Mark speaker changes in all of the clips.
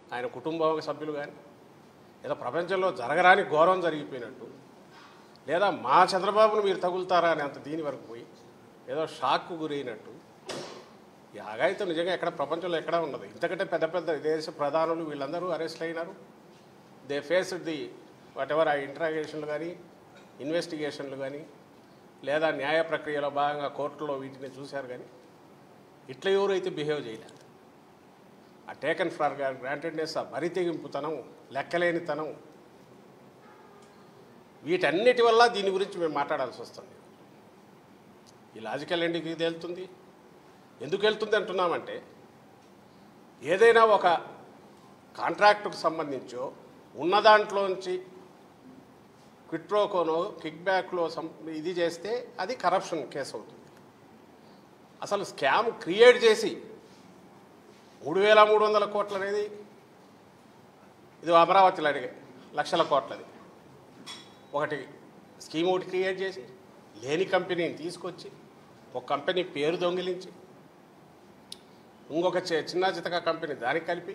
Speaker 1: ఆయన కుటుంబ సభ్యులు కానీ ఏదో ప్రపంచంలో జరగరాని ఘోరం జరిగిపోయినట్టు లేదా మా చంద్రబాబును మీరు తగులుతారా అని అంత దీని వరకు పోయి ఏదో షాక్కు గురైనట్టు ఈ ఆగాయితం నిజంగా ఎక్కడ ప్రపంచంలో ఎక్కడ ఉండదు ఇంతకంటే పెద్ద పెద్ద దేశ ప్రధానులు వీళ్ళందరూ అరెస్ట్ అయినారు they face the whatever ఆ ఇంట్రాగేషన్లు కానీ ఇన్వెస్టిగేషన్లు కానీ లేదా న్యాయ ప్రక్రియలో భాగంగా కోర్టులో వీటిని చూశారు కానీ ఇట్లా ఎవరైతే బిహేవ్ చేయలేదు ఆ టేకన్ ఫర్ గ్రాంటెడ్నెస్ ఆ బరి తెగింపుతనం లెక్కలేనితనం వీటన్నిటి వల్ల దీని గురించి మేము మాట్లాడాల్సి వస్తుంది ఈ లాజికల్ ఎండింగ్కి ఇది వెళ్తుంది ఎందుకు వెళ్తుంది అంటున్నామంటే ఏదైనా ఒక కాంట్రాక్టుకు సంబంధించో ఉన్న దాంట్లోంచి క్విట్ ప్రోకోనో కిక్ బ్యాక్లో సం ఇది చేస్తే అది కరప్షన్ కేసు అవుతుంది అసలు స్కామ్ క్రియేట్ చేసి మూడు వేల మూడు వందల కోట్లు అనేది ఇది అమరావతిలో అడిగే లక్షల కోట్లది ఒకటి స్కీమ్ ఒకటి క్రియేట్ చేసి లేని కంపెనీని తీసుకొచ్చి ఒక కంపెనీ పేరు దొంగిలించి ఇంకొక చి- చిన్న చితక కంపెనీ దానికి కలిపి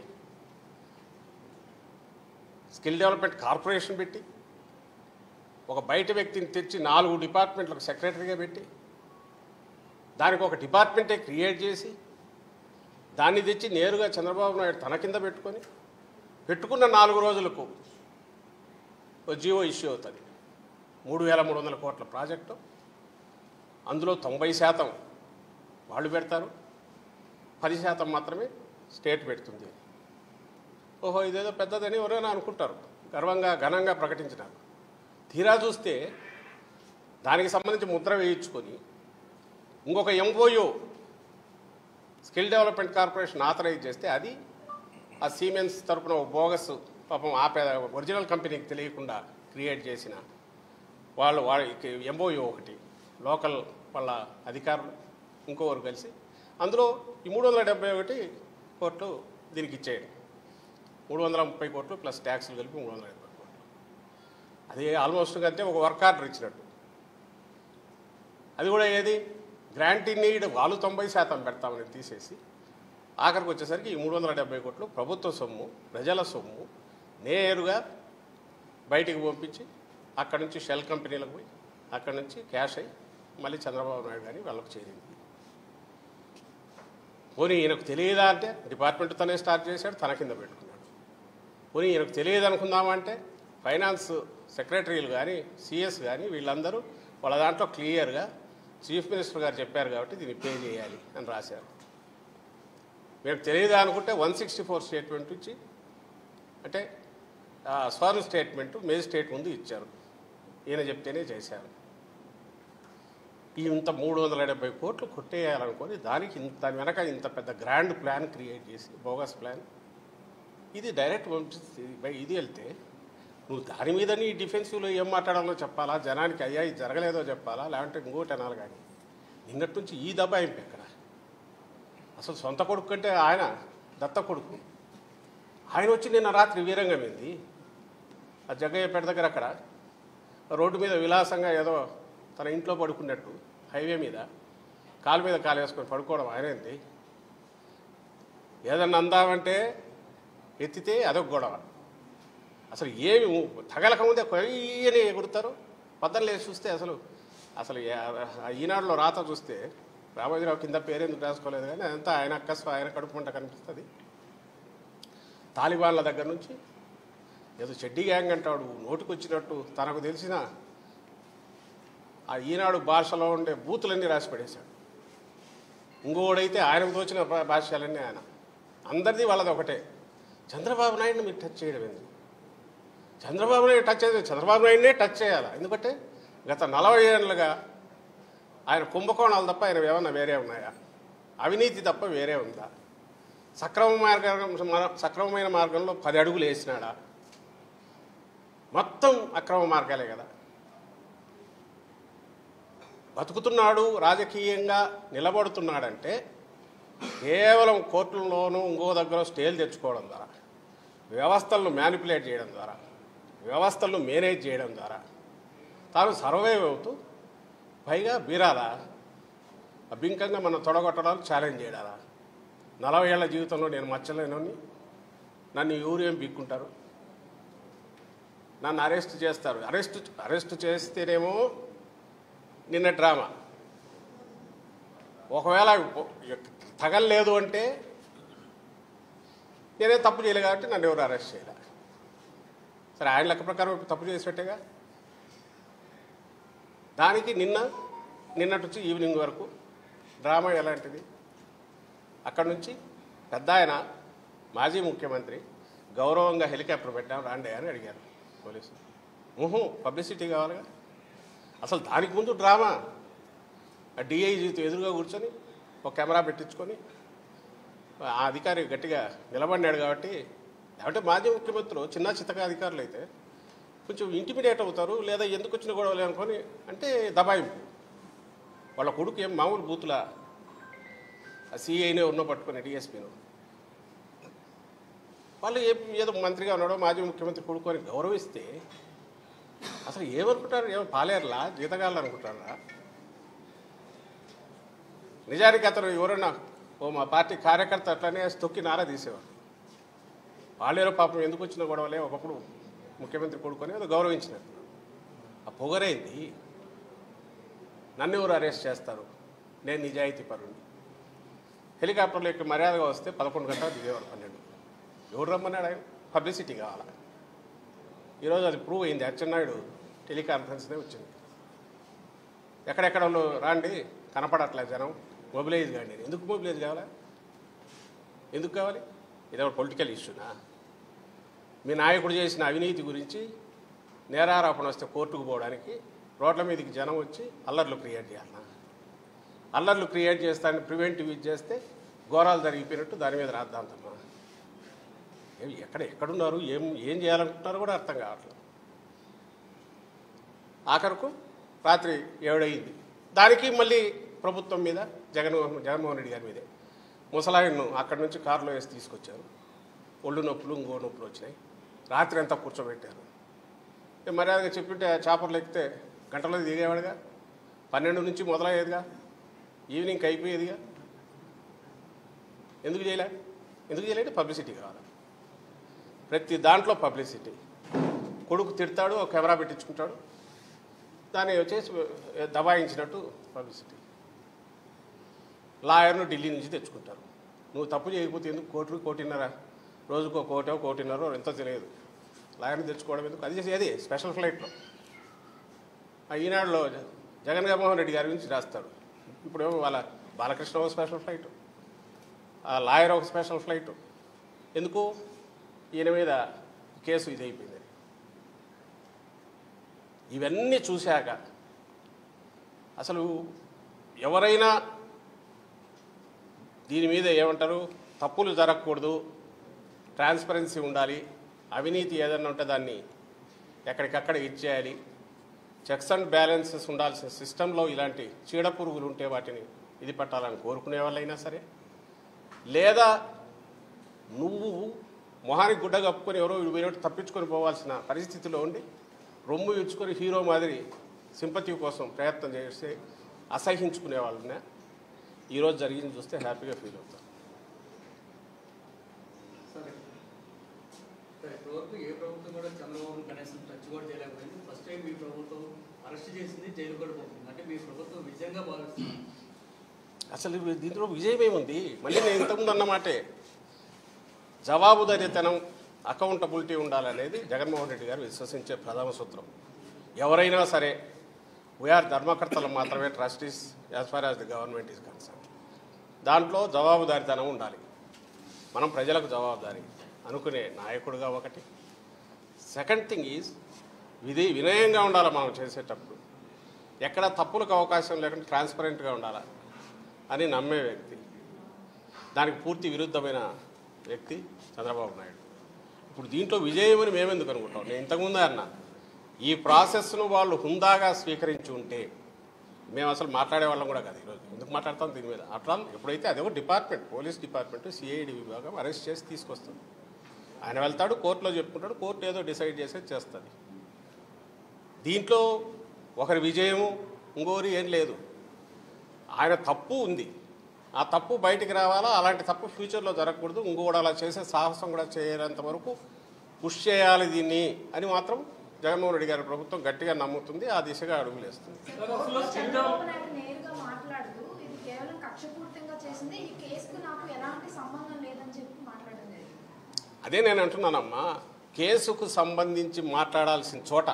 Speaker 1: స్కిల్ డెవలప్మెంట్ కార్పొరేషన్ పెట్టి ఒక బయట వ్యక్తిని తెచ్చి నాలుగు డిపార్ట్మెంట్లకు సెక్రటరీగా పెట్టి దానికి ఒక డిపార్ట్మెంటే క్రియేట్ చేసి దాన్ని తెచ్చి నేరుగా చంద్రబాబు నాయుడు తన కింద పెట్టుకొని పెట్టుకున్న నాలుగు రోజులకు ఓ జియో ఇష్యూ అవుతుంది మూడు వేల మూడు వందల కోట్ల ప్రాజెక్టు అందులో తొంభై శాతం వాళ్ళు పెడతారు పది శాతం మాత్రమే స్టేట్ పెడుతుంది ఓహో ఇదేదో పెద్దదని ఎవరైనా అనుకుంటారు గర్వంగా ఘనంగా ప్రకటించినారు తీరా చూస్తే దానికి సంబంధించి ముద్ర వేయించుకొని ఇంకొక MOU skill development corporation authorise చేస్తే అది ఆ సీమెన్స్ తరపున ఒక బోగస్ పాపం ఆ పే ఒరిజినల్ కంపెనీకి తెలియకుండా క్రియేట్ చేసిన వాళ్ళు వాళ్ళకి ఎంఓయూ ఒకటి లోకల్ వాళ్ళ అధికారులు ఇంకొకరు కలిసి అందులో ఈ మూడు వందల డెబ్బై ఒకటి కోట్లు దీనికి ఇచ్చేయండి మూడు వందల ముప్పై కోట్లు ప్లస్ ట్యాక్సులు కలిపి మూడు వందల డెబ్బై కోట్లు అది ఆల్మోస్ట్ అంటే ఒక వర్క్ ఆర్డర్ ఇచ్చినట్టు అది కూడా ఏది గ్రాంట్ ఇన్ నీడ్ వాళ్ళు తొంభై శాతం పెడతామని తీసేసి ఆఖరికి వచ్చేసరికి ఈ మూడు వందల డెబ్బై కోట్లు ప్రభుత్వ సొమ్ము ప్రజల సొమ్ము నేరుగా బయటికి పంపించి అక్కడి నుంచి షెల్ కంపెనీలకు పోయి అక్కడి నుంచి క్యాష్ అయ్యి మళ్ళీ చంద్రబాబు నాయుడు కానీ వాళ్ళకు చేరింది పోనీ ఈయనకు తెలియదా అంటే డిపార్ట్మెంట్ తనే స్టార్ట్ చేశాడు తన కింద పెట్టుకున్నాడు పోనీ ఈయనకు తెలియదు అనుకుందామంటే ఫైనాన్స్ సెక్రటరీలు కానీ సిఎస్ కానీ వీళ్ళందరూ వాళ్ళ దాంట్లో క్లియర్గా చీఫ్ మినిస్టర్ గారు చెప్పారు కాబట్టి దీన్ని పే చేయాలి అని రాశారు మీకు తెలియదా అనుకుంటే వన్ సిక్స్టీ ఫోర్ స్టేట్మెంట్ ఇచ్చి అంటే ఆ స్వర్ణ స్టేట్మెంట్ మేజిస్ట్రేట్ ముందు ఇచ్చారు ఈయన చెప్తేనే చేశారు ఈ ఇంత మూడు వందల డెబ్బై కోట్లు కొట్టేయాలనుకొని దానికి ఇంత దాని వెనక ఇంత పెద్ద గ్రాండ్ ప్లాన్ క్రియేట్ చేసి బోగస్ ప్లాన్ ఇది డైరెక్ట్ పంపిస్తే బై ఇది వెళ్తే నువ్వు దాని మీద నీ డిఫెన్సివ్లో ఏం మాట్లాడాలో చెప్పాలా జనానికి అయ్యా ఇది జరగలేదో చెప్పాలా లేదంటే ఇంకోటి అనాలి కానీ నిన్నటి నుంచి ఈ దబాయింపు ఎక్కడ అసలు సొంత కొడుకు కంటే ఆయన దత్త కొడుకు ఆయన వచ్చి నిన్న రాత్రి వీరంగం ఏంది ఆ జగ్గయ్యపేట దగ్గర అక్కడ రోడ్డు మీద విలాసంగా ఏదో తన ఇంట్లో పడుకున్నట్టు హైవే మీద కాలు మీద కాలు వేసుకొని పడుకోవడం ఆయనేంది ఏదన్నా అందామంటే ఎత్తితే అదొక గొడవ అసలు ఏమి తగలకముందే కొయ్యని ఎగురుతారు పద్దలు లేచి చూస్తే అసలు అసలు ఏ- ఆ ఈనాడులో రాత చూస్తే రామోజీరావు కింద పేరెందుకు రాసుకోలేదు కానీ అదంతా ఆయన అక్కసు ఆయన కడుపు మంట కనిపిస్తుంది తాలిబాన్ల దగ్గర నుంచి ఏదో చెడ్డీ గ్యాంగ్ అంటాడు నోటికొచ్చినట్టు తనకు తెలిసిన ఆ ఈనాడు భాషలో ఉండే బూతులన్నీ రాసి పడేశాడు ఇంకోడైతే ఆయనకు తోచిన భా- భాష్యాలన్నీ ఆయన అందరిది వాళ్ళది ఒకటే చంద్రబాబు నాయుడిని మీరు టచ్ చేయడం ఏంది చంద్రబాబు నాయుడు టచ్ చేయదు చంద్రబాబు నాయుడినే టచ్ చేయాలి ఎందుకంటే గత నలభై ఏళ్ళుగా ఆయన కుంభకోణాలు తప్ప ఆయన ఏమన్నా వేరే ఉన్నాయా అవినీతి తప్ప వేరే ఉందా సక్రమ మార్గం సక్రమమైన మార్గంలో పది అడుగులు వేసినాడా మొత్తం అక్రమ మార్గాలే కదా బతుకుతున్నాడు రాజకీయంగా నిలబడుతున్నాడంటే కేవలం కోర్టుల్లోనూ ఇంకో దగ్గర స్టేలు తెచ్చుకోవడం ద్వారా వ్యవస్థలను మ్యానిపులేట్ చేయడం ద్వారా వ్యవస్థలను మేనేజ్ చేయడం ద్వారా తాను సర్వైవ్ అవుతూ పైగా బీరాలా అభింకంగా మనం తొడగొట్టడానికి ఛాలెంజ్ చేయడాలా నలభై ఏళ్ల జీవితంలో నేను మచ్చలేనని నన్ను ఎవరు ఏం బిక్కుంటారు నన్ను అరెస్ట్ చేస్తారు అరెస్ట్ అరెస్ట్ చేస్తేనేమో నిన్న డ్రామా ఒకవేళ తగలలేదు అంటే నేనే తప్పు చేయలేదు కాబట్టి నన్ను ఎవరు అరెస్ట్ చేయలే సరే ఆయన లెక్క ప్రకారం తప్పు చేసేటేగా దానికి నిన్న నిన్నటి నుంచి ఈవినింగ్ వరకు డ్రామా ఎలాంటిది అక్కడి నుంచి పెద్ద ఆయన మాజీ ముఖ్యమంత్రి గౌరవంగా హెలికాప్టర్ పెట్టాం రాండి అని అడిగారు పోలీసులు ఊహు పబ్లిసిటీ కావాలిగా అసలు దానికి ముందు డ్రామా ఆ డిఐజీతో ఎదురుగా కూర్చొని ఒక కెమెరా పెట్టించుకొని ఆ అధికారి గట్టిగా నిలబడినాడు కాబట్టి లేకపోతే మాజీ ముఖ్యమంత్రులు చిన్న చిత్తగా అధికారులు అయితే కొంచెం ఇంటిమిడియేట్ అవుతారు లేదా ఎందుకు వచ్చిన గొడవలు అనుకొని అంటే దబాయింపు వాళ్ళ కొడుకు ఏం మామూలు బూతుల సిఐనే ఉన్న పట్టుకుని డిఎస్పీను వాళ్ళు ఏ ఏదో మంత్రిగా ఉన్నాడో మాజీ ముఖ్యమంత్రి కొడుకు అని గౌరవిస్తే అసలు ఏమనుకుంటారు ఏమో పాలేరులా జీతగాళ్ళు అనుకుంటారా నిజానికి అతను ఎవరన్నా ఓ మా పార్టీ కార్యకర్త అట్లనే తొక్కి నారా తీసేవారు పాలేరు పాపం ఎందుకు వచ్చిన గొడవలే ఒకప్పుడు ముఖ్యమంత్రి కొడుకొని అది గౌరవించినారు ఆ పొగరైంది నన్ను ఎవరు అరెస్ట్ చేస్తారు నేను నిజాయితీ పరుణ్ణి హెలికాప్టర్లో ఎక్కి మర్యాదగా వస్తే పదకొండు గంటలు దిగేవారు పన్నెండు ఎవరు రమ్మన్నాడు ఆయన పబ్లిసిటీ కావాలా ఈరోజు అది ప్రూవ్ అయింది అచ్చెన్నాయుడు టెలికాన్ఫరెన్స్నే వచ్చింది ఎక్కడెక్కడ వాళ్ళు రాండి కనపడట్లేదు జనం మొబిలైజ్ కాండి ఎందుకు మొబిలైజ్ కావాలా ఎందుకు కావాలి ఇది పొలిటికల్ ఇష్యూనా మీ నాయకుడు చేసిన అవినీతి గురించి నేరారోపణ వస్తే కోర్టుకు పోవడానికి రోడ్ల మీదకి జనం వచ్చి అల్లర్లు క్రియేట్ చేయాలన్నా అల్లర్లు క్రియేట్ చేస్తానని ప్రివెంటివ్ ఇది చేస్తే ఘోరాలు జరిగిపోయినట్టు దాని మీద రాద్దాంతమ్మా ఏం- ఎక్కడ ఎక్కడున్నారు ఏం ఏం చేయాలనుకుంటున్నారో కూడా అర్థం కావట్లేదు ఆఖరుకు రాత్రి ఏడయింది దానికి మళ్ళీ ప్రభుత్వం మీద జగన్మోహన్ జగన్మోహన్ రెడ్డి గారి మీదే ముసలాయన్ను అక్కడి నుంచి కారులో వేసి తీసుకొచ్చారు ఒళ్ళు నొప్పులు ఇంకో నొప్పులు వచ్చినాయి రాత్రి అంతా కూర్చోబెట్టారు ఏ మర్యాదగా చెప్పింటే చాపర్లు ఎక్కితే గంటలో దిగేవాడుగా పన్నెండు నుంచి మొదలయ్యేదిగా ఈవినింగ్ అయిపోయేదిగా ఎందుకు చేయలే ఎందుకు చేయలేంటే పబ్లిసిటీ కావాలి ప్రతి దాంట్లో పబ్లిసిటీ కొడుకు తిడతాడు ఒక కెమెరా పెట్టించుకుంటాడు దాన్ని వచ్చేసి దబాయించినట్టు పబ్లిసిటీ లాయర్ను ఢిల్లీ నుంచి తెచ్చుకుంటారు నువ్వు తప్పు చేయకపోతే ఎందుకు కోటి కోటిన్నర రోజుకో కోటో కోటిన్నర ఎంతో తెలియదు లాయర్ని తెచ్చుకోవడం ఎందుకు అది చేసి అది స్పెషల్ ఫ్లైట్లో ఆ ఈనాడులో జగన్ మోహన్ రెడ్డి గారి గురించి రాస్తాడు ఇప్పుడు వాళ్ళ బాలకృష్ణ ఒక స్పెషల్ ఫ్లైట్ ఆ లాయర్ ఒక స్పెషల్ ఫ్లైట్ ఎందుకు ఈయన మీద కేసు ఇది అయిపోయింది ఇవన్నీ చూశాక అసలు ఎవరైనా దీని మీద ఏమంటారు తప్పులు జరగకూడదు ట్రాన్స్పరెన్సీ ఉండాలి అవినీతి ఏదైనా ఉంటే దాన్ని ఎక్కడికక్కడ ఇచ్చేయాలి చెక్స్ అండ్ బ్యాలెన్సెస్ ఉండాల్సిన సిస్టంలో ఇలాంటి చీడ పురుగులు ఉంటే వాటిని ఇది పట్టాలని కోరుకునే వాళ్ళైనా సరే లేదా నువ్వు మొహానికి గుడ్డ కప్పుకొని ఎవరో వీడు తప్పించుకొని పోవాల్సిన పరిస్థితిలో ఉండి రొమ్ము ఇడ్చుకొని హీరో మాదిరి సింపతి కోసం ప్రయత్నం చేస్తే అసహించుకునే వాళ్ళనే ఈరోజు జరిగింది చూస్తే హ్యాపీగా ఫీల్ అవుతారు
Speaker 2: సరే సరే ఇప్పటివరకు ఏ ప్రభుత్వం కూడా చంద్రబాబు కనీసం టచ్ కూడా చేయలేకపోయింది ఫస్ట్ టైం మీ ప్రభుత్వం అరెస్ట్ చేసింది జైలు కూడా పోతుంది అంటే మీ ప్రభుత్వం విజయంగా భావిస్తుంది
Speaker 1: అసలు ఇవి దీంట్లో విజయమేముంది మళ్ళీ నేను ఇంతకుముందు అన్నమాటే జవాబుదారీతనం అకౌంటబిలిటీ ఉండాలనేది జగన్మోహన్ రెడ్డి గారు విశ్వసించే ప్రథమ సూత్రం ఎవరైనా సరే వీఆర్ ధర్మకర్తలు మాత్రమే trustees as far as the government is concern దాంట్లో జవాబుదారీతనం ఉండాలి మనం ప్రజలకు జవాబుదారీ అనుకునే నాయకుడుగా ఒకటి సెకండ్ థింగ్ ఈజ్ విధి వినయంగా ఉండాలి మనం చేసేటప్పుడు ఎక్కడ తప్పులకు అవకాశం లేకుండా ట్రాన్స్పరెంట్గా ఉండాలా అని నమ్మే వ్యక్తి దానికి పూర్తి విరుద్ధమైన వ్యక్తి చంద్రబాబు నాయుడు ఇప్పుడు దీంట్లో విజయం అని మేమెందుకు అనుకుంటాం నేను ఇంతకుముందే అన్నా ఈ ప్రాసెస్ను వాళ్ళు హుందాగా స్వీకరించి ఉంటే మేము అసలు మాట్లాడే వాళ్ళం కూడా కాదు ఈరోజు ఎందుకు మాట్లాడతాం దీని మీద అట్లా ఎప్పుడైతే అదే ఒక డిపార్ట్మెంట్ పోలీస్ డిపార్ట్మెంట్ సిఐడి విభాగం అరెస్ట్ చేసి తీసుకొస్తుంది ఆయన వెళ్తాడు కోర్టులో చెప్పుకుంటాడు కోర్టు ఏదో డిసైడ్ చేసేది చేస్తుంది దీంట్లో ఒకరి విజయము ఇంకోరి ఏం లేదు ఆయన తప్పు ఉంది ఆ తప్పు బయటికి రావాలా అలాంటి తప్పు ఫ్యూచర్లో జరగకూడదు ఇంకోటి అలా చేసే సాహసం కూడా చేయనంత వరకు పుష్ చేయాలి దీన్ని అని మాత్రం జగన్మోహన్ రెడ్డి గారి ప్రభుత్వం గట్టిగా నమ్ముతుంది ఆ దిశగా అడుగులేస్తుంది
Speaker 3: కోర్టులో చంద్రబాబు నాయుడు నేరుగా మాట్లాడుతూ ఇది కేవలం కక్షపూర్తంగా చేసింది ఈ కేసుకు నాకు ఎలాంటి సంబంధం లేదని చెప్పి మాట్లాడడం జరిగింది
Speaker 1: అదే నేను అంటున్నానమ్మా కేసుకు సంబంధించి మాట్లాడాల్సిన చోట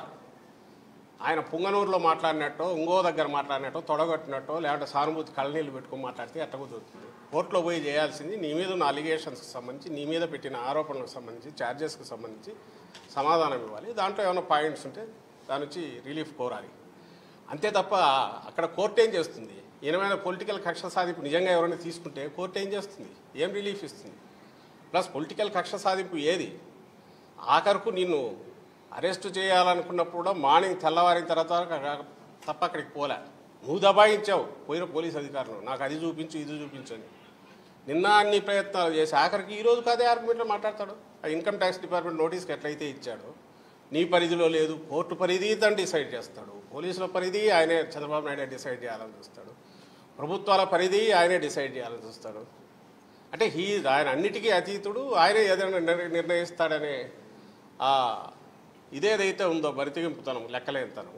Speaker 1: ఆయన పుంగనూరులో మాట్లాడినట్టో ఇంకో దగ్గర మాట్లాడినట్టో తొడగొట్టినట్టో లేదంటే సానుభూతి కళ్ళనీళ్ళు పెట్టుకుని మాట్లాడితే ఎట్ట కుదురుతుంది కోర్టులో పోయి చేయాల్సింది నీ మీద ఉన్న అలిగేషన్స్కి సంబంధించి నీ మీద పెట్టిన ఆరోపణలకు సంబంధించి ఛార్జెస్కి సంబంధించి సమాధానం ఇవ్వాలి దాంట్లో ఏమైనా పాయింట్స్ ఉంటే దాని నుంచి రిలీఫ్ కోరాలి అంతే తప్ప అక్కడ కోర్టు ఏం చేస్తుంది ఈయన మీద పొలిటికల్ కక్ష సాధింపు నిజంగా ఎవరైనా తీసుకుంటే కోర్టు ఏం చేస్తుంది ఏం రిలీఫ్ ఇస్తుంది ప్లస్ పొలిటికల్ కక్ష సాధింపు ఏది ఆఖరుకు నిన్ను అరెస్ట్ చేయాలనుకున్నప్పుడు కూడా మార్నింగ్ తెల్లవారిన తర్వాత క- తప్ప అక్కడికి పోలే నువ్వు దబాయించావు పోయిన పోలీస్ అధికారులు నాకు అది చూపించు ఇది చూపించు అని నిన్న అన్ని ప్రయత్నాలు చేసి ఆఖరికి ఈ రోజు అదే ఆర్గ్యుమెంట్లో మాట్లాడతాడు ఆ ఇన్కమ్ ట్యాక్స్ డిపార్ట్మెంట్ నోటీస్కి ఎట్లయితే ఇచ్చాడో నీ పరిధిలో లేదు కోర్టు పరిధి తను డిసైడ్ చేస్తాడు పోలీసుల పరిధి ఆయనే చంద్రబాబు నాయుడే డిసైడ్ చేయాలని చూస్తాడు ప్రభుత్వాల పరిధి ఆయనే డిసైడ్ చేయాలని చూస్తాడు అంటే హీ ఆయన అన్నిటికీ అతీతుడు ఆయనే ఏదైనా నిర్- నిర్ణయిస్తాడనే ఆ ఇదేదైతే ఉందో బరితెగింపుతనం లెక్కలేనితనం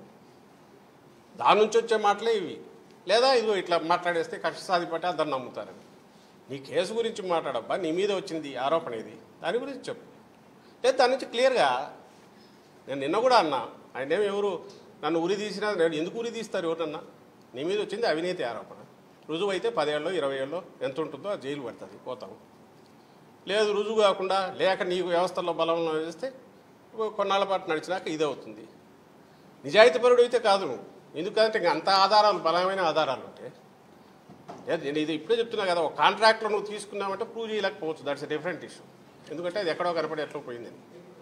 Speaker 1: దాని నుంచి వచ్చే మాటలే ఇవి లేదా ఇదిగో ఇట్లా మాట్లాడేస్తే కక్ష సాధిపట్టి అందరు నమ్ముతారని నీ కేసు గురించి మాట్లాడబ్బా నీ మీద వచ్చింది ఈ ఆరోపణ ఇది దాని గురించి చెప్పు లేదు దాని నుంచి క్లియర్గా నేను నిన్న కూడా అన్నా ఆయన ఏమి ఎవరు నన్ను ఉరి తీసినా నేను ఎందుకు ఉరి తీస్తారు ఎవరన్నా నీ మీద వచ్చింది అవినీతి ఆరోపణ రుజువు అయితే పదేళ్ళు ఇరవై ఏళ్ళు ఎంత ఉంటుందో ఆ జైలు పడుతుంది పోతావు లేదు రుజువు కాకుండా లేక నీకు వ్యవస్థలో బలంలో వేస్తే కొన్నాళ్ళ పాటు నడిచినాక ఇదే అవుతుంది నిజాయితీపరుడు అయితే కాదు నువ్వు ఎందుకంటే ఇంక అంత ఆధారాలు బలమైన ఆధారాలు ఉంటే లేదు, నేను ఇది ఇప్పుడే చెప్తున్నా కదా ఒక కాంట్రాక్ట్లో నువ్వు తీసుకున్నావంటే ప్రూవ్ చేయలేకపోవచ్చు దట్స్ డిఫరెంట్ ఇష్యూ ఎందుకంటే అది ఎక్కడో కనపడి ఎట్లా పోయిందని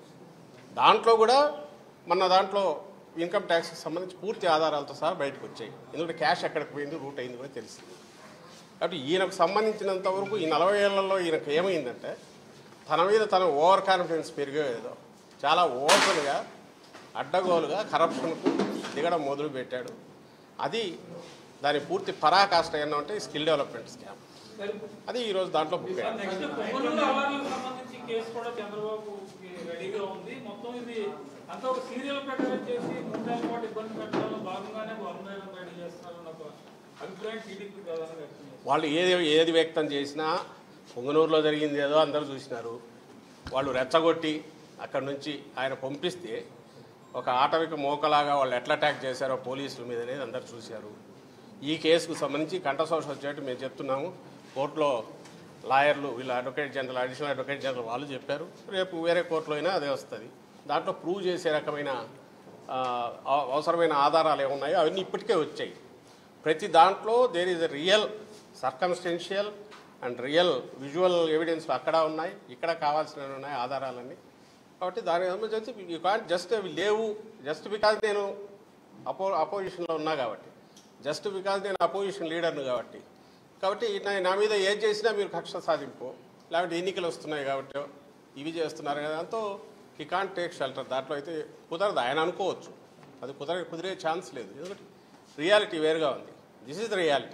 Speaker 1: దాంట్లో కూడా మన దాంట్లో ఇన్కమ్ ట్యాక్స్కి సంబంధించి పూర్తి ఆధారాలతో సహా బయటకు వచ్చాయి ఎందుకంటే క్యాష్ ఎక్కడికి పోయింది రూట్ అయింది కూడా తెలిసింది కాబట్టి ఈయనకు సంబంధించినంత వరకు ఈ నలభై ఏళ్లలో ఈయనకు ఏమైందంటే తన మీద తన ఓవర్ కాన్ఫిడెన్స్ పెరిగేదో చాలా ఓపెన్గా అడ్డగోలుగా కరప్షన్కు దిగడం మొదలు పెట్టాడు అది దాని పూర్తి పరాకాష్ట ఏంటంటే స్కిల్ డెవలప్మెంట్ స్కామ్ అది ఈరోజు దాంట్లో బుక్ అయ్యాడు
Speaker 4: నెక్స్ట్ పొంగనూరు అవార్డులకు సంబంధించి కేసు కూడా చంద్రబాబు రెడీగా ఉంది మొత్తం ఇది అంతా ఒక సీరియల్ ప్రకారం చేసి మూడేళ్ల పాటు ఇబ్బంది పెట్టడంలో భాగంగానే వంద రెడీ చేస్తున్నారన్న ఒక అభిప్రాయం టీడీపీ ప్రధానంగా వ్యక్తం చేస్తారు
Speaker 1: వాళ్ళు ఏది ఏది వ్యక్తం చేసినా పొంగనూరులో జరిగింది ఏదో అందరూ చూసినారు వాళ్ళు రెచ్చగొట్టి అక్కడి నుంచి ఆయన పంపిస్తే ఒక ఆటవిక మోకలాగా వాళ్ళు ఎట్లా అటాక్ చేశారో పోలీసుల మీద అనేది అందరు చూశారు ఈ కేసుకు సంబంధించి కంఠశోష వచ్చేట్టు మేము చెప్తున్నాము కోర్టులో లాయర్లు వీళ్ళు advocate general additional advocate general వాళ్ళు చెప్పారు రేపు వేరే కోర్టులో అయినా అదే వస్తుంది దాంట్లో ప్రూవ్ చేసే రకమైన ఆ, అవ- అవసరమైన ఆధారాలు ఏమున్నాయో అవన్నీ ఇప్పటికే వచ్చాయి ప్రతి దాంట్లో there is a real circumstantial and real visual evidence అక్కడ ఉన్నాయి ఇక్కడ కావాల్సినవి ఉన్నాయి ఆధారాలన్నీ కాబట్టి దాని సంబంధించి యూ కాంట్ జస్ట్ అవి లేవు జస్ట్ బికాజ్ నేను అపో అపోజిషన్లో ఉన్నా కాబట్టి జస్ట్ బికాజ్ నేను అపోజిషన్ లీడర్ను కాబట్టి కాబట్టి నా- నా మీద ఏం చేసినా మీరు కక్ష సాధింపు లేకపోతే ఎన్నికలు వస్తున్నాయి కాబట్టి ఇవి చేస్తున్నారు కదా దాంతో ఈ కాంట్ టేక్ షెల్టర్ దాంట్లో అయితే కుదరదు ఆయన అనుకోవచ్చు అది కుదర కుదిరే ఛాన్స్ లేదు ఎందుకంటే రియాలిటీ వేరుగా ఉంది this is the reality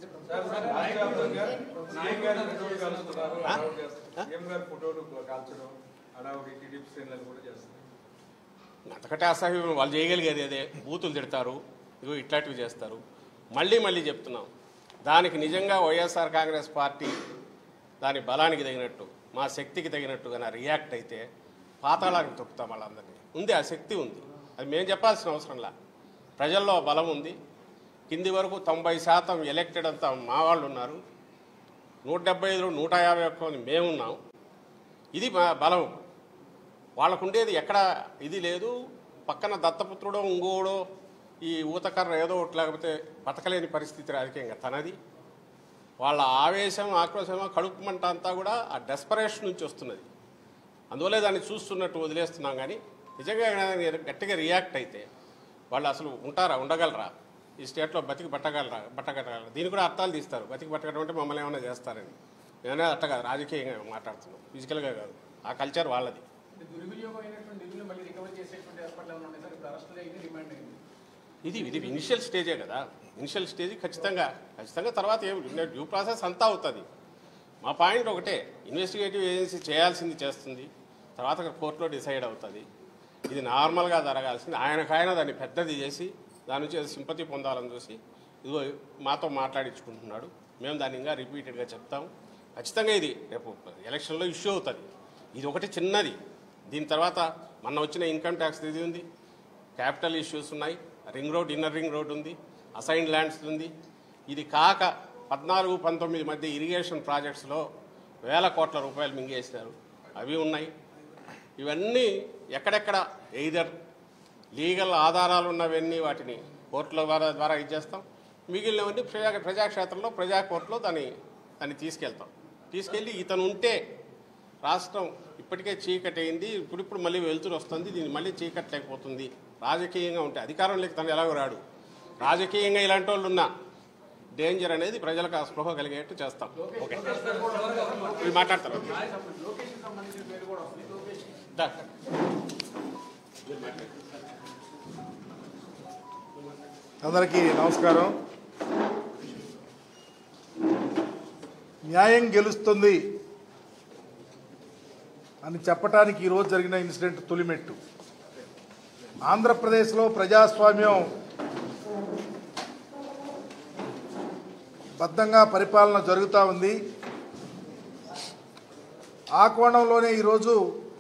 Speaker 5: CM గారి ఫోటోలు కాల్చుతున్నారు
Speaker 1: ఆ?
Speaker 5: అలౌడ్ చేస్తారు
Speaker 1: ఆ?
Speaker 5: సీఎం గారి ఫోటోలు కాల్చడం అడావుడి టీడీపీ శ్రేణులు కూడా చేస్తారు
Speaker 1: అంతకంటే అసహ్యం వాళ్ళు చేయగలిగేది అదే బూతులు తిడతారు ఇగో ఇట్లాంటివి చేస్తారు మళ్ళీ మళ్ళీ చెప్తున్నాం దానికి నిజంగా వైఎస్ఆర్ కాంగ్రెస్ పార్టీ దాని బలానికి తగినట్టు మా శక్తికి తగినట్టుగా రియాక్ట్ అయితే పాతాళానికి తొక్కుతాం వాళ్ళందరినీ ఉంది ఆ శక్తి ఉంది అది మేము చెప్పాల్సిన అవసరంలా ప్రజల్లో బలం ఉంది కింది వరకు తొంభై శాతం ఎలక్టెడ్ అంతా మా వాళ్ళు ఉన్నారు నూట డెబ్బై ఐదులో నూట యాభై ఒక్క మంది మేమున్నాం ఇది మా బలం వాళ్ళకు ఉండేది ఎక్కడ ఇది లేదు పక్కన దత్తపుత్రుడో ఇంకోడో ఈ ఊతకర్ర ఏదో ఒకటి లేకపోతే బతకలేని పరిస్థితి రాజకీయంగా తనది వాళ్ళ ఆవేశం ఆక్రోశం కడుపు మంట అంతా కూడా ఆ డెస్పరేషన్ నుంచి వస్తున్నది అందువల్లే దాన్ని చూస్తున్నట్టు వదిలేస్తున్నాం కానీ నిజంగా ఏదైనా గట్టిగా రియాక్ట్ అయితే వాళ్ళు అసలు ఉంటారా ఉండగలరా ఈ స్టేట్లో బతికి బట్టగలరా బట్టగట్టగలరా దీన్ని కూడా అర్థాలు తీస్తారు బతికి బట్టగడం అంటే మమ్మల్ని ఏమైనా చేస్తారని మేమే అట్ట కాదు రాజకీయంగా మాట్లాడుతున్నాం ఫిజికల్గా కాదు ఆ కల్చర్ వాళ్ళది
Speaker 6: దుర్వినియోగం అయినటువంటి నిధులు మళ్ళీ రికవర్ చేసేటువంటి ఏర్పాట్లు ఏమైనా ఉన్నాయి సార్ ఇప్పుడు అరెస్టులు అయింది రిమాండ్ అయింది
Speaker 1: ఇది ఇది ఇనిషియల్ స్టేజే కదా ఇనిషియల్ స్టేజ్ ఖచ్చితంగా ఖచ్చితంగా తర్వాత ఏం డ్యూ ప్రాసెస్ అంతా అవుతుంది మా పాయింట్ ఒకటే ఇన్వెస్టిగేటివ్ ఏజెన్సీ చేయాల్సింది చేస్తుంది తర్వాత కోర్టులో డిసైడ్ అవుతుంది ఇది నార్మల్గా జరగాల్సింది ఆయనకాయన దాన్ని పెద్దది చేసి దాని నుంచి ఏదో సింపతి పొందాలని చూసి ఇదిగో మాతో మాట్లాడించుకుంటున్నాడు మేము దాన్ని ఇంకా రిపీటెడ్గా చెప్తాం ఖచ్చితంగా ఇది రేపు ఎలక్షన్లో ఇష్యూ అవుతుంది ఇది ఒకటి చిన్నది దీని తర్వాత మొన్న వచ్చిన ఇన్కమ్ ట్యాక్స్ ఇది ఉంది క్యాపిటల్ ఇష్యూస్ ఉన్నాయి ring road inner ring road ఉంది అసైన్ ల్యాండ్స్ ఉంది ఇది కాక పద్నాలుగు పంతొమ్మిది మధ్య ఇరిగేషన్ ప్రాజెక్ట్స్లో వేల కోట్ల రూపాయలు మింగేసినారు అవి ఉన్నాయి ఇవన్నీ ఎక్కడెక్కడ ఎయిదర్ లీగల్ ఆధారాలు ఉన్నవన్నీ వాటిని కోర్టుల ద్వారా ద్వారా ఇచ్చేస్తాం మిగిలినవన్నీ ప్రజా ప్రజాక్షేత్రంలో ప్రజా కోర్టులో దాన్ని దాన్ని తీసుకెళ్తాం తీసుకెళ్ళి ఇతను ఉంటే రాష్ట్రం ఇప్పటికే చీకటి అయింది ఇప్పుడిప్పుడు మళ్ళీ వెలుతురు వస్తుంది దీన్ని మళ్ళీ చీకటి లేకపోతుంది రాజకీయంగా ఉంటే అధికారంలోకి తను ఎలాగో రాడు రాజకీయంగా ఇలాంటి వాళ్ళు ఉన్నా డేంజర్ అనేది ప్రజలకు ఆ స్పృహ కలిగేట్టు చేస్తాం ఓకే మీరు మాట్లాడతారు దా.
Speaker 6: అందరికీ నమస్కారం న్యాయం గెలుస్తుంది అని చెప్పడానికి ఈరోజు జరిగిన ఇన్సిడెంట్ తొలిమెట్టు ఆంధ్రప్రదేశ్లో ప్రజాస్వామ్యం బద్ధంగా పరిపాలన జరుగుతూ ఉంది ఆ కోణంలోనే ఈరోజు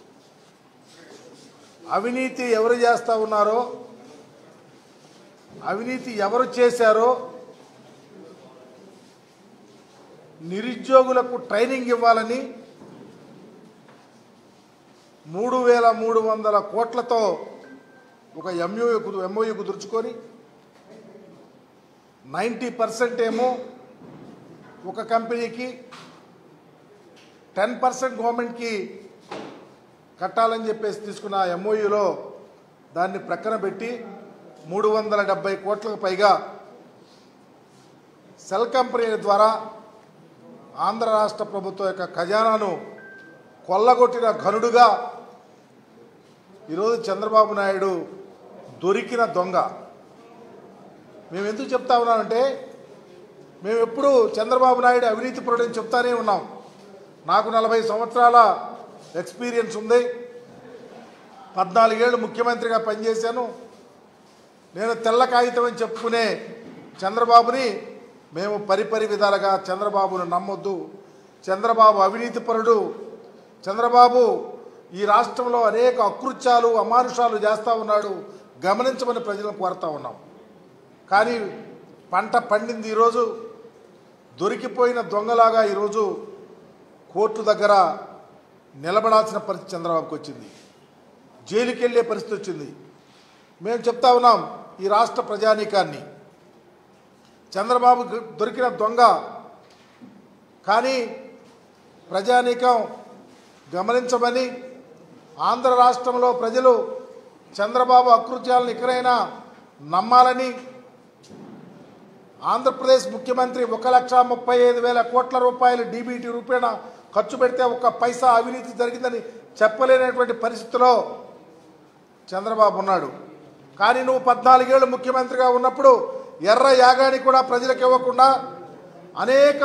Speaker 6: అవినీతి ఎవరు చేస్తూ ఉన్నారో అవినీతి ఎవరు చేశారో నిరుద్యోగులకు ట్రైనింగ్ ఇవ్వాలని మూడు వేల మూడు వందల కోట్లతో ఒక ఎంయూ ఎంఓయూ కుదుర్చుకొని నైంటీ పర్సెంట్ ఏమో ఒక కంపెనీకి టెన్ పర్సెంట్ గవర్నమెంట్కి కట్టాలని చెప్పేసి తీసుకున్న ఎంఓయూలో దాన్ని ప్రక్కన పెట్టి మూడు వందల డెబ్బై కోట్లకు పైగా సెల్ కంపెనీల ద్వారా ఆంధ్ర రాష్ట్ర ప్రభుత్వం యొక్క ఖజానాను కొల్లగొట్టిన ఘనుడుగా ఈరోజు చంద్రబాబు నాయుడు దొరికిన దొంగ మేము ఎందుకు చెప్తా ఉన్నామంటే మేము ఎప్పుడు చంద్రబాబు నాయుడు అవినీతి పరుడని చెప్తానే ఉన్నాం నాకు నలభై సంవత్సరాల ఎక్స్పీరియన్స్ ఉంది పద్నాలుగేళ్ళు ముఖ్యమంత్రిగా పనిచేశాను నేను తెల్ల కాగితం అని చెప్పుకునే చంద్రబాబుని మేము పరిపరి విధాలుగా చంద్రబాబును నమ్మొద్దు చంద్రబాబు అవినీతిపరుడు చంద్రబాబు ఈ రాష్ట్రంలో అనేక అకృత్యాలు అమానుషాలు చేస్తూ ఉన్నాడు గమనించమని ప్రజలను కోరుతా ఉన్నాం కానీ పంట పండింది ఈరోజు దొరికిపోయిన దొంగలాగా ఈరోజు కోర్టు దగ్గర నిలబడాల్సిన పరిస్థితి చంద్రబాబుకి వచ్చింది జైలుకి వెళ్ళే పరిస్థితి వచ్చింది మేము చెప్తా ఉన్నాం ఈ రాష్ట్ర ప్రజానీకాన్ని చంద్రబాబు దొరికిన దొంగ కానీ ప్రజానీకం గమనించమని ఆంధ్ర రాష్ట్రంలో ప్రజలు చంద్రబాబు అకృత్యాలను ఇకనైనా నమ్మాలని ఆంధ్రప్రదేశ్ ముఖ్యమంత్రి ఒక లక్ష ముప్పై ఐదు వేల కోట్ల రూపాయలు డీబీటీ రూపేణ ఖర్చు పెడితే ఒక్క పైసా అవినీతి జరిగిందని చెప్పలేనటువంటి పరిస్థితిలో చంద్రబాబు ఉన్నాడు కానీ నువ్వు పద్నాలుగేళ్ళు ముఖ్యమంత్రిగా ఉన్నప్పుడు ఎర్ర యాగాని కూడా ప్రజలకు ఇవ్వకుండా అనేక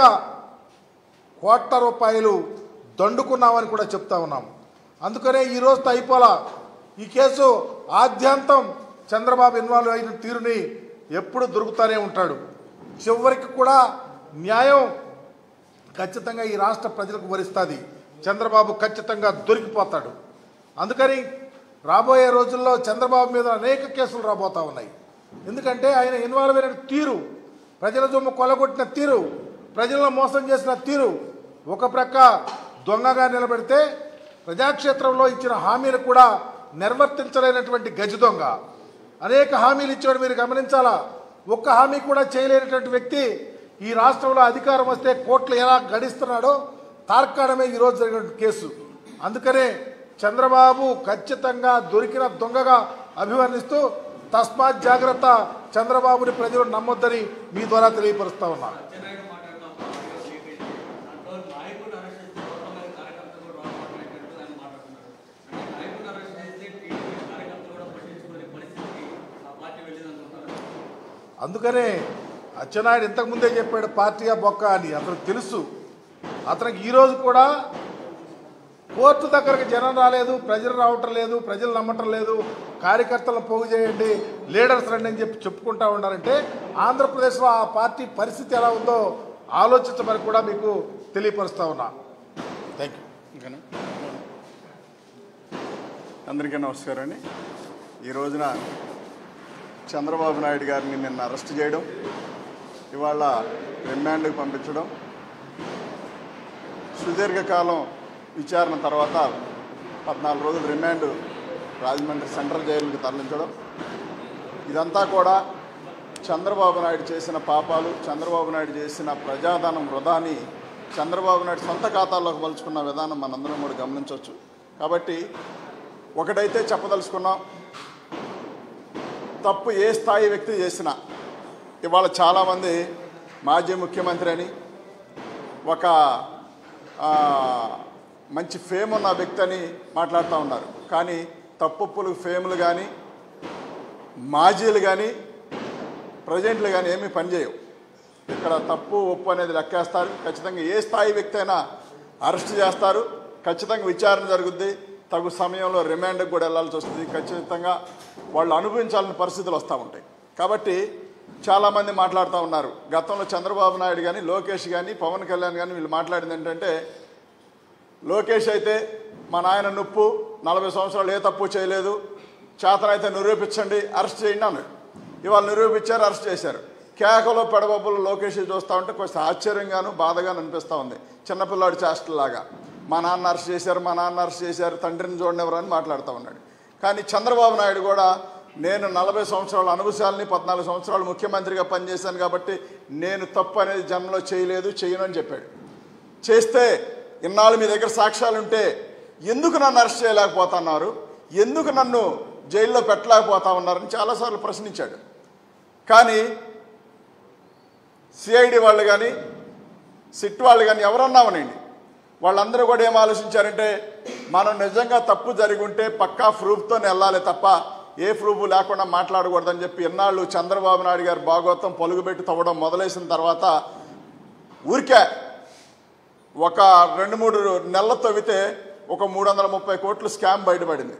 Speaker 6: కోట్ల రూపాయలు దండుకున్నామని కూడా చెప్తా ఉన్నాం అందుకనే ఈ రోజుతో అయిపోలా ఈ కేసు ఆద్యంతం చంద్రబాబు ఇన్వాల్వ్ అయిన తీరుని ఎప్పుడు దొరుకుతూనే ఉంటాడు చివరికి కూడా న్యాయం ఖచ్చితంగా ఈ రాష్ట్ర ప్రజలకు వరిస్తుంది చంద్రబాబు ఖచ్చితంగా దొరికిపోతాడు అందుకని రాబోయే రోజుల్లో చంద్రబాబు మీద అనేక కేసులు రాబోతా ఉన్నాయి ఎందుకంటే ఆయన ఇన్వాల్వ్ అయిన తీరు ప్రజల సొమ్ము కొలగొట్టిన తీరు ప్రజలను మోసం చేసిన తీరు ఒక ప్రక్క దొంగగా నిలబెడితే ప్రజాక్షేత్రంలో ఇచ్చిన హామీలు కూడా నిర్వర్తించలేనటువంటి గజ దొంగ అనేక హామీలు ఇచ్చాడు మీరు గమనించాలా ఒక్క హామీ కూడా చేయలేనటువంటి వ్యక్తి ఈ రాష్ట్రంలో అధికారం వస్తే కోట్లు ఎలా గడిస్తున్నాడో తార్కాడమే ఈరోజు జరిగిన కేసు అందుకనే చంద్రబాబు ఖచ్చితంగా దొరికిన దొంగగా అభివర్ణిస్తూ తస్మాత్ జాగ్రత్త చంద్రబాబుని ప్రజలు నమ్మొద్దని మీ ద్వారా తెలియపరుస్తా ఉన్నాను
Speaker 2: అచ్చెన్నాయుడు మాట్లాడుతున్న దాంట్లో నాయకుడు అరెస్ట్ చేస్తే కోట్ల మంది కార్యకర్తలు కూడా రాళ్ళు మాట్లాడినట్టు ఆయన మాట్లాడుతున్నారు అంటే నాయకుడు అరెస్ట్ చేస్తే టీడీపీ కార్యకర్తలు కూడా పట్టించుకునే పరిస్థితికి ఆ పార్టీ వెళ్ళిందనుకుంటున్నారు
Speaker 6: అందుకనే అచ్చెన్నాయుడు ఇంతకుముందే చెప్పాడు పార్టీ బొక్క అని అతనికి తెలుసు అతనికి ఈరోజు కూడా కోర్టు దగ్గరకు జనం రాలేదు ప్రజలు రావటం లేదు ప్రజలు నమ్మటం లేదు కార్యకర్తలను పోగు చేయండి లీడర్స్ రండి అని చెప్పి చెప్పుకుంటా ఉన్నారంటే ఆంధ్రప్రదేశ్లో ఆ పార్టీ పరిస్థితి ఎలా ఉందో ఆలోచించమని కూడా మీకు తెలియపరుస్తా ఉన్నా థ్యాంక్ యూ
Speaker 7: ఓకేనా అందరికీ నమస్కారం అండి ఈ రోజున చంద్రబాబు నాయుడు గారిని నిన్న అరెస్ట్ చేయడం ఇవాళ రిమాండ్కి పంపించడం సుదీర్ఘకాలం విచారణ తర్వాత పద్నాలుగు రోజులు రిమాండ్ రాజమండ్రి సెంట్రల్ జైలుకి తరలించడం ఇదంతా కూడా చంద్రబాబు నాయుడు చేసిన పాపాలు చంద్రబాబు నాయుడు చేసిన ప్రజాధనం వృధాని చంద్రబాబు నాయుడు సొంత ఖాతాల్లోకి మలుచుకున్న విధానం మనందరం కూడా గమనించవచ్చు కాబట్టి ఒకటైతే చెప్పదలుచుకున్నాం తప్పు ఏ స్థాయి వ్యక్తి చేసినా ఇవాళ చాలామంది మాజీ ముఖ్యమంత్రి అని ఒక ఆ, మంచి ఫేమ్ ఉన్న వ్యక్తి అని మాట్లాడుతూ ఉన్నారు కానీ తప్పులు ఫేములు కానీ మాజీలు కానీ ప్రజెంట్లు కానీ ఏమీ పనిచేయవు ఇక్కడ తప్పు ఒప్పు అనేది లెక్కేస్తారు ఖచ్చితంగా ఏ స్థాయి వ్యక్తి అయినా అరెస్ట్ చేస్తారు ఖచ్చితంగా విచారణ జరుగుద్ది తగు సమయంలో రిమాండ్కి కూడా వెళ్ళాల్సి వస్తుంది ఖచ్చితంగా వాళ్ళు అనుభవించాలని పరిస్థితులు వస్తూ ఉంటాయి కాబట్టి చాలామంది మాట్లాడుతూ ఉన్నారు గతంలో చంద్రబాబు నాయుడు కానీ లోకేష్ కానీ పవన్ కళ్యాణ్ కానీ వీళ్ళు మాట్లాడింది ఏంటంటే లోకేష్ అయితే మా నాయన నొప్పు నలభై సంవత్సరాలు ఏ తప్పు చేయలేదు చేతనైతే నిరూపించండి అరెస్ట్ చేయండి అన్నాడు ఇవాళ నిరూపించారు అరెస్ట్ చేశారు కేకలో పెడబొబ్బలు లోకేష్ చూస్తూ ఉంటే కొంచెం ఆశ్చర్యంగాను బాధగాను అనిపిస్తూ ఉంది చిన్నపిల్లాడి చేష్టలాగా మా నాన్న అరెస్ట్ చేశారు మా నాన్న అరెస్ట్ చేశారు తండ్రిని చూడనివ్వరు అని మాట్లాడుతూ ఉన్నాడు కానీ చంద్రబాబు నాయుడు కూడా నేను నలభై సంవత్సరాల అనుభవాలని పద్నాలుగు సంవత్సరాలు ముఖ్యమంత్రిగా పనిచేశాను కాబట్టి నేను తప్పు అనేది జన్మలో చేయలేదు చేయను అని చెప్పాడు చేస్తే ఇన్నాళ్ళు మీ దగ్గర సాక్ష్యాలు ఉంటే ఎందుకు నన్ను అరెస్ట్ చేయలేకపోతున్నారు ఎందుకు నన్ను జైల్లో పెట్టలేకపోతా ఉన్నారని చాలాసార్లు ప్రశ్నించాడు కానీ సిఐడి వాళ్ళు కానీ సిట్ వాళ్ళు కానీ ఎవరన్నామనండి వాళ్ళందరూ కూడా ఏం ఆలోచించారంటే మనం నిజంగా తప్పు జరిగి ఉంటే పక్కా ప్రూఫ్తో వెళ్ళాలి తప్ప ఏ ప్రూఫ్ లేకుండా మాట్లాడకూడదని చెప్పి ఎన్నాళ్ళు చంద్రబాబు నాయుడు గారు భాగవతం పలుగుబెట్టి తవ్వడం మొదలేసిన తర్వాత ఊరికే ఒక రెండు మూడు నెలల తవ్వితే ఒక మూడు వందల ముప్పై కోట్లు స్కామ్ బయటపడింది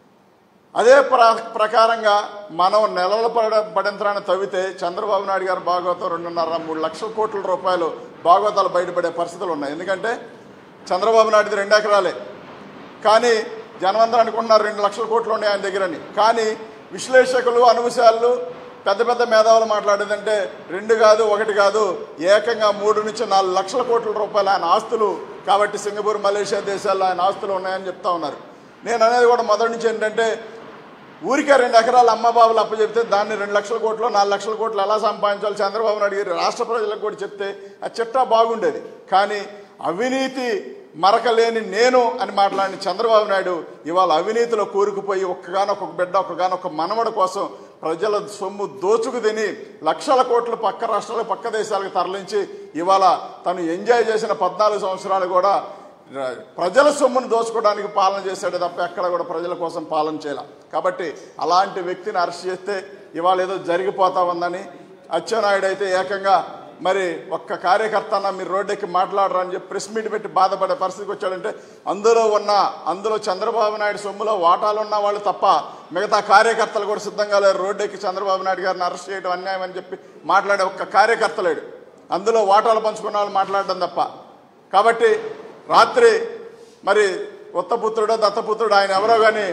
Speaker 7: అదే ప్ర ప్రకారంగా మనం నెలల పడ పడింతరాన్ని తవ్వితే చంద్రబాబు నాయుడు గారు భాగవతం రెండున్నర మూడు లక్షల కోట్ల రూపాయలు భాగవతాలు బయటపడే పరిస్థితులు ఉన్నాయి ఎందుకంటే చంద్రబాబు నాయుడుది రెండు ఎకరాలే కానీ జనమందరూ అనుకుంటున్నారు రెండు లక్షల కోట్లు ఉన్నాయి ఆయన దగ్గరని కానీ విశ్లేషకులు అనుభశాలు పెద్ద పెద్ద మేధావులు మాట్లాడేదంటే రెండు కాదు ఒకటి కాదు ఏకంగా మూడు నుంచి నాలుగు లక్షల కోట్ల రూపాయలు ఆయన ఆస్తులు కాబట్టి సింగపూర్ మలేషియా దేశాల్లో ఆయన ఆస్తులు ఉన్నాయని చెప్తా ఉన్నారు నేను అనేది కూడా మొదటి నుంచి ఏంటంటే ఊరికే రెండు ఎకరాలు అమ్మబాబులు అప్పచెప్తే దాన్ని రెండు లక్షల కోట్లు నాలుగు లక్షల కోట్లు ఎలా సంపాదించాలి చంద్రబాబు నాయుడు గారు రాష్ట్ర ప్రజలకు కూడా చెప్తే ఆ చిట్టా బాగుండేది కానీ అవినీతి మరకలేని నేను అని మాట్లాడిన చంద్రబాబు నాయుడు ఇవాళ అవినీతిలో కూరుకుపోయి ఒక్కగానొక బిడ్డ ఒక్కగానొక మనవడు కోసం ప్రజల సొమ్ము దోచుకు తిని లక్షల కోట్లు పక్క రాష్ట్రాలకు పక్క దేశాలకు తరలించి ఇవాళ తను ఎంజాయ్ చేసిన పద్నాలుగు సంవత్సరాలు కూడా ర- ప్రజల సొమ్మును దోచుకోవడానికి పాలన చేశాడు తప్ప ఎక్కడ కూడా ప్రజల కోసం పాలన చేయాల కాబట్టి అలాంటి వ్యక్తిని అరెస్ట్ చేస్తే ఇవాళ ఏదో జరిగిపోతా ఉందని అచ్చెన్నాయుడు అయితే ఏకంగా మరి ఒక్క కార్యకర్త అన్న మీరు రోడ్డెక్కి మాట్లాడరు అని చెప్పి ప్రెస్ మీట్ పెట్టి బాధపడే పరిస్థితికి వచ్చాడంటే అందులో ఉన్న అందులో చంద్రబాబు నాయుడు సొమ్ములో వాటాలు ఉన్న వాళ్ళు తప్ప మిగతా కార్యకర్తలు కూడా సిద్ధంగా లేరు రోడ్డెక్కి చంద్రబాబు నాయుడు గారిని అరెస్ట్ చేయడం అన్యాయం అని చెప్పి మాట్లాడే ఒక్క కార్యకర్త లేడు అందులో వాటాలు పంచుకున్న వాళ్ళు మాట్లాడడం తప్ప కాబట్టి రాత్రి మరి ఉత్తపుత్రుడో దత్తపుత్రుడు ఆయన ఎవరో కానీ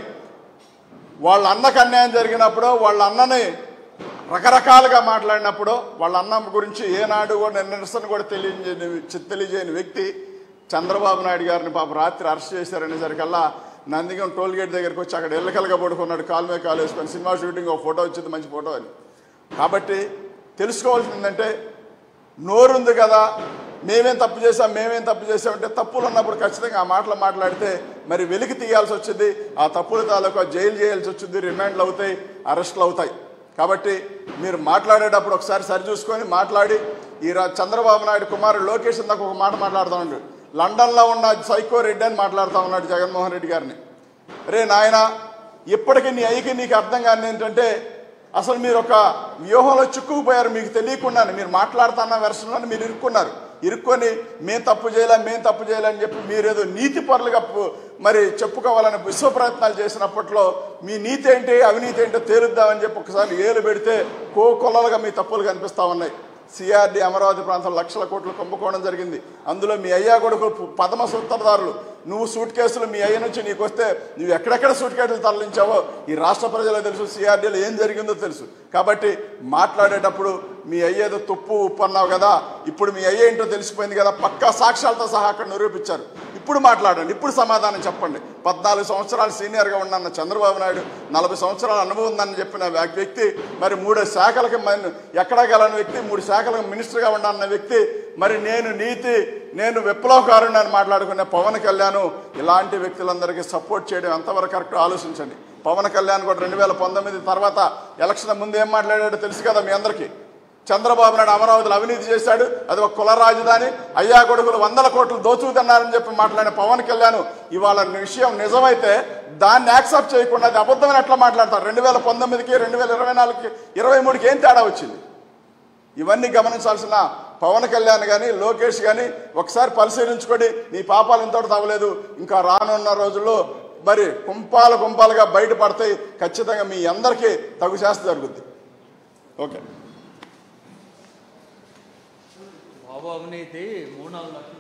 Speaker 7: వాళ్ళ అన్నకు అన్యాయం జరిగినప్పుడు వాళ్ళ అన్నని రకరకాలుగా మాట్లాడినప్పుడు వాళ్ళ అన్న గురించి ఏనాడు కూడా నిరసన కూడా తెలియజేయని తెలియజేయని వ్యక్తి చంద్రబాబు నాయుడు గారిని పాప రాత్రి అరెస్ట్ చేశారనేసరికల్లా నందిగం టోల్ గేట్ దగ్గరికి వచ్చి అక్కడ ఎల్లకలుగా పడుకున్నాడు కాలు మీద కాలు వేసుకొని సినిమా షూటింగ్ ఒక ఫోటో వచ్చింది మంచి ఫోటో అని కాబట్టి తెలుసుకోవాల్సింది ఏంటంటే నోరుంది కదా మేమేం తప్పు చేసాం మేమేం తప్పు చేసామంటే తప్పులు ఉన్నప్పుడు ఖచ్చితంగా ఆ మాటలు మాట్లాడితే మరి వెలికి తీయాల్సి వచ్చింది ఆ తప్పుల తాలూకా జైలు చేయాల్సి వచ్చింది రిమాండ్లు అవుతాయి అరెస్టులు అవుతాయి కాబట్టి మీరు మాట్లాడేటప్పుడు ఒకసారి సరి చూసుకొని మాట్లాడి ఈ రా- చంద్రబాబు నాయుడు కుమారుడు లోకేష్ ఇందాక ఒక మాట మాట్లాడుతూ ఉన్నాడు లండన్లో ఉన్న సైకో రెడ్డి అని మాట్లాడుతూ ఉన్నాడు జగన్మోహన్ రెడ్డి గారిని రే నాయన ఇప్పటికీ నీ అయ్యకి నీకు అర్థం కాని ఏంటంటే అసలు మీరు ఒక వ్యూహంలో చిక్కుకుపోయారు మీకు తెలియకుండానే మీరు మాట్లాడుతున్న వెర్షన్లో మీరు ఇరుక్కున్నారు ఇరుక్కొని మేం తప్పు చేయలే మేం తప్పు చేయలే అని చెప్పి మీరేదో నీతి పరులుగా పు- మరి చెప్పుకోవాలని విశ్వ ప్రయత్నాలు చేసినప్పట్లో మీ నీతి ఏంటి అవినీతి ఏంటో తేలుద్దామని చెప్పి ఒకసారి ఏలు పెడితే కో కొల్లలుగా మీ తప్పులు కనిపిస్తా ఉన్నాయి సిఆర్డి అమరావతి ప్రాంతం లక్షల కోట్లు కుంభకోణం జరిగింది అందులో మీ అయ్యా కొడుకు పదమ సూత్రధారులు నువ్వు సూట్ కేసులు మీ అయ్య నుంచి నీకు వస్తే నువ్వు ఎక్కడెక్కడ సూట్ కేసులు తరలించావో ఈ రాష్ట్ర ప్రజలకు తెలుసు సిఆర్డీలో ఏం జరిగిందో తెలుసు కాబట్టి మాట్లాడేటప్పుడు మీ అయ్యేదో తుప్పు ఉప్పు అన్నావు కదా ఇప్పుడు మీ అయ్య ఏంటో తెలిసిపోయింది కదా పక్కా సాక్ష్యాలతో సహా అక్కడ నిరూపించారు ఇప్పుడు మాట్లాడండి ఇప్పుడు సమాధానం చెప్పండి పద్నాలుగు సంవత్సరాలు సీనియర్గా ఉన్న చంద్రబాబు నాయుడు నలభై సంవత్సరాల అనుభవం ఉందని చెప్పిన వ్యక్- వ్యక్తి మరి మూడు శాఖలకి మన- ఎక్కడా గలని వ్యక్తి మూడు శాఖలకు మినిస్టర్గా ఉండన్న వ్యక్తి మరి నేను నీతి నేను విప్లవకారుని అని మాట్లాడుకునే పవన్ కళ్యాణ్ ఇలాంటి వ్యక్తులందరికీ సపోర్ట్ చేయడం ఎంతవరకు కరెక్ట్ ఆలోచించండి పవన్ కళ్యాణ్ కూడా రెండు వేల పంతొమ్మిది తర్వాత ఎలక్షన్ ముందు ఏం మాట్లాడాడో తెలుసు కదా మీ అందరికీ చంద్రబాబు నాయుడు అమరావతిలో అవినీతి చేశాడు అది ఒక కుల రాజధాని అయ్యా కొడుకులు వందల కోట్లు దోచుకుతున్నారని చెప్పి మాట్లాడిన పవన్ కళ్యాణ్ ఇవాళ విషయం నిజమైతే దాన్ని యాక్సెప్ట్ చేయకుండా అది అబద్ధమని ఎట్లా మాట్లాడతారు రెండు వేల పంతొమ్మిదికి రెండు వేల ఇరవై నాలుగుకి ఇరవై మూడుకి ఏం తేడా వచ్చింది ఇవన్నీ గమనించాల్సిన పవన్ కళ్యాణ్ కానీ లోకేష్ కానీ ఒకసారి పరిశీలించుకొని నీ పాపాలు ఇంతటి తవ్వలేదు ఇంకా రానున్న రోజుల్లో మరి కుంపాలు కుంపాలుగా బయటపడతాయి ఖచ్చితంగా మీ అందరికీ తగు చేస్తే జరుగుద్ది ఓకే
Speaker 2: బాబు అవినీతి మూడు నాలుగు లక్షల